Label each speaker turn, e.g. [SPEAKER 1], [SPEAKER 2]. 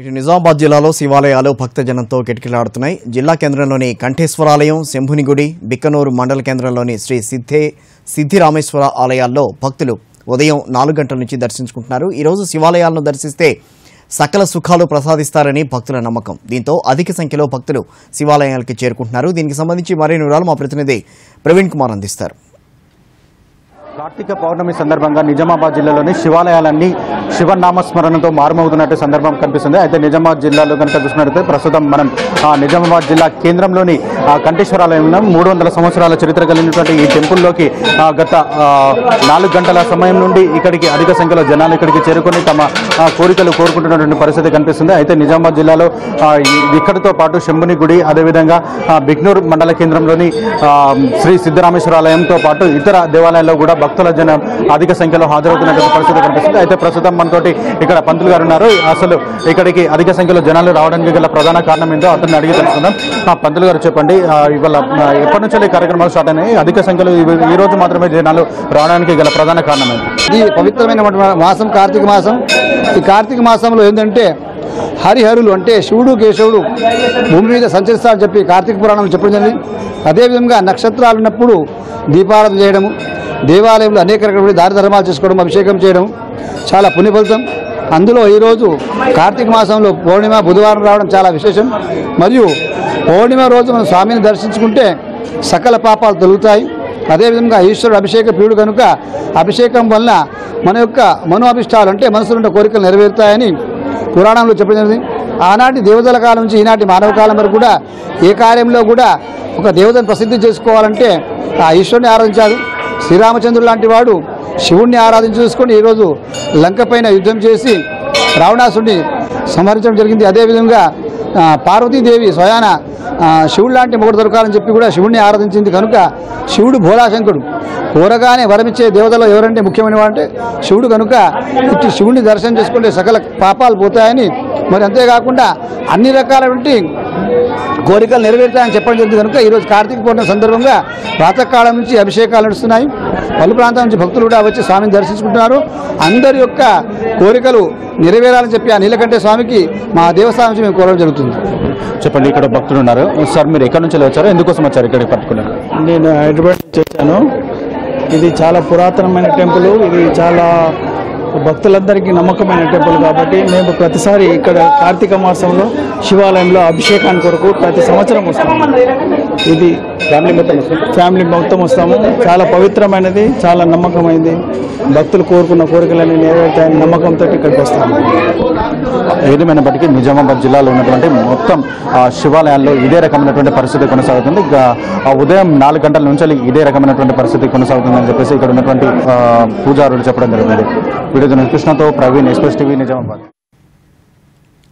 [SPEAKER 1] ఇటు నిజామాబాద్ జిల్లాలో శివాలయాలు భక్తజనంతో కిటకిలాడుతున్నాయి జిల్లా కేంద్రంలోని కంఠేశ్వరాలయం శంభునిగుడి బిక్కనూరు మండల కేంద్రంలోని శ్రీ సిద్ధే సిద్ధిరామేశ్వర ఆలయాల్లో భక్తులు ఉదయం నాలుగు గంటల నుంచి దర్శించుకుంటున్నారు ఈరోజు శివాలయాలను దర్శిస్తే సకల సుఖాలు ప్రసాదిస్తారని భక్తుల నమ్మకం దీంతో అధిక సంఖ్యలో భక్తులు శివాలయాలకి చేరుకుంటున్నారు దీనికి సంబంధించి మరిన్ని వివరాలు మా ప్రతినిధి ప్రవీణ్ కుమార్ అందిస్తారు
[SPEAKER 2] కార్తీక పౌర్ణమి సందర్భంగా నిజామాబాద్ జిల్లాలోని శివాలయాలన్నీ శివనామస్మరణతో మారుమోగుతున్నట్టు సందర్భం కనిపిస్తుంది అయితే నిజామాబాద్ జిల్లాలో కనుక చూసినట్లయితే ప్రస్తుతం మనం ఆ, నిజామాబాద్ జిల్లా కేంద్రంలోని ఆ, కంఠేశ్వరాలయం ఉన్నాం మూడు వందల సంవత్సరాల చరిత్ర కలిగినటువంటి ఈ టెంపుల్లోకి ఆ, గత ఆ, నాలుగు గంటల సమయం నుండి ఇక్కడికి అధిక సంఖ్యలో జనాలు ఇక్కడికి చేరుకొని తమ ఆ, కోరికలు కోరుకుంటున్నటువంటి పరిస్థితి కనిపిస్తుంది అయితే నిజామాబాద్ జిల్లాలో ఆ, ఈ- ఇక్కడితో పాటు శంభుని గుడి అదేవిధంగా ఆ, బిగ్నూర్ మండల కేంద్రంలోని ఆ, శ్రీ సిద్ధరామేశ్వరాలయంతో పాటు ఇతర దేవాలయాల్లో కూడా భక్తుల జనం అధిక సంఖ్యలో హాజరవుతున్నటువంటి పరిస్థితి కనిపిస్తుంది అయితే ప్రస్తుతం మనతోటి ఇక్కడ పంతులు గారు ఉన్నారు అసలు ఇక్కడికి అధిక సంఖ్యలో జనాలు రావడానికి గల ప్రధాన కారణం ఏంటో అతన్ని అడిగి తెలుసుకుందాం ఆ, పంతులు గారు చెప్పండి ఆ, ఇవాళ ఆ, ఎప్పటి నుంచి ఈ కార్యక్రమాలు స్టార్ట్ అయినాయి అధిక సంఖ్యలో ఈ- ఈ రోజు మాత్రమే జనాలు రావడానికి గల ప్రధాన కారణం ఏంటి
[SPEAKER 3] ఇది పవిత్రమైన మాసం కార్తీక మాసం ఈ కార్తీక మాసంలో ఏంటంటే హరిహరులు అంటే శివుడు కేశవుడు భూమి మీద సంచరిస్తారని చెప్పి కార్తీక పురాణం చెప్పడం జరిగింది అదేవిధంగా నక్షత్రాలు ఉన్నప్పుడు దీపారాధన చేయడము దేవాలయంలో అనేక రకమైన దారి ధర్మాలు చేసుకోవడం అభిషేకం చేయడం చాలా పుణ్యఫలితం అందులో ఈరోజు కార్తీక మాసంలో పౌర్ణిమ బుధవారం రావడం చాలా విశేషం మరియు పౌర్ణిమ రోజు మనం స్వామిని దర్శించుకుంటే సకల పాపాలు తొలుగుతాయి అదేవిధంగా ఈశ్వరుడు అభిషేక ప్రియుడు కనుక అభిషేకం వలన మన యొక్క మనోభిష్టాలు అంటే మనసులో ఉన్న కోరికలు నెరవేరుతాయని పురాణంలో చెప్పడం జరిగింది ఆనాటి దేవతల కాలం నుంచి ఈనాటి మానవ కాలం వరకు కూడా ఏ కార్యంలో కూడా ఒక దేవతను ప్రసిద్ధి చేసుకోవాలంటే ఆ ఈశ్వరుని ఆరాధించారు శ్రీరామచంద్రుడు లాంటి వాడు శివుణ్ణి ఆరాధించి చూసుకొని ఈరోజు లంక పైన యుద్ధం చేసి రావణాసుడిని సంహరించడం జరిగింది అదేవిధంగా ఆ, పార్వతీదేవి స్వయాన ఆ, శివుడు లాంటి మొగుడు దొరకాలని చెప్పి కూడా శివుడిని ఆరాధించింది కనుక శివుడు భోళాశంకరుడు కోరగానే వరమిచ్చే దేవతలో ఎవరంటే ముఖ్యమైన వాడంటే శివుడు కనుక ఇట్టి శివుడిని దర్శనం చేసుకుంటే సకల పాపాలు పోతాయని మరి అంతేకాకుండా అన్ని రకాలటువంటి కోరికలు నెరవేరుతాయని చెప్పడం జరిగింది కనుక ఈరోజు కార్తీక పౌర్ణమి సందర్భంగా ప్రాతకాలం నుంచి అభిషేకాలు నడుస్తున్నాయి పలు ప్రాంతాల నుంచి భక్తులు కూడా వచ్చి స్వామిని దర్శించుకుంటున్నారు అందరి యొక్క కోరికలు నెరవేరాలని చెప్పి ఆ నీలకంఠ స్వామికి మా దేవస్థానం నుంచి మేము కోరడం జరుగుతుంది
[SPEAKER 2] చెప్పండి ఇక్కడ భక్తులు ఉన్నారు సార్ మీరు ఎక్కడి నుంచి వచ్చారు ఎందుకోసం వచ్చారు ఇక్కడికి పర్టికులర్
[SPEAKER 4] నేను హైదరాబాద్ నుంచి వచ్చాను ఇది చాలా పురాతనమైన టెంపుల్ ఇది చాలా భక్తులందరికీ నమ్మకమైన టెంపుల్ కాబట్టి మేము ప్రతిసారి ఇక్కడ కార్తీక మాసంలో శివాలయంలో అభిషేకాన్ని కొరకు ప్రతి సంవత్సరం వస్తాము ఇది
[SPEAKER 2] ఫ్యామిలీ మొత్తం
[SPEAKER 4] ఫ్యామిలీ మొత్తం వస్తాము చాలా పవిత్రమైనది చాలా నమ్మకమైనది భక్తులు కోరుకున్న కోరికలన్నీ నెరవేరుతాయని నమ్మకంతో ఇక్కడికి వస్తాము
[SPEAKER 2] ఏదేమైనప్పటికీ నిజామాబాద్ జిల్లాలో ఉన్నటువంటి మొత్తం ఆ, శివాలయాల్లో ఇదే రకమైనటువంటి పరిస్థితి కొనసాగుతుంది ఇక, ఆ, ఉదయం నాలుగు గంటల నుంచి ఇదే రకమైనటువంటి పరిస్థితి కొనసాగుతుందని చెప్పేసి ఇక్కడ ఉన్నటువంటి ఆ, పూజారులు చెప్పడం జరుగుతుంది వీడియో కృష్ణతో ప్రవీణ్ ఎక్స్ప్రెస్ టీవీ నిజామాబాద్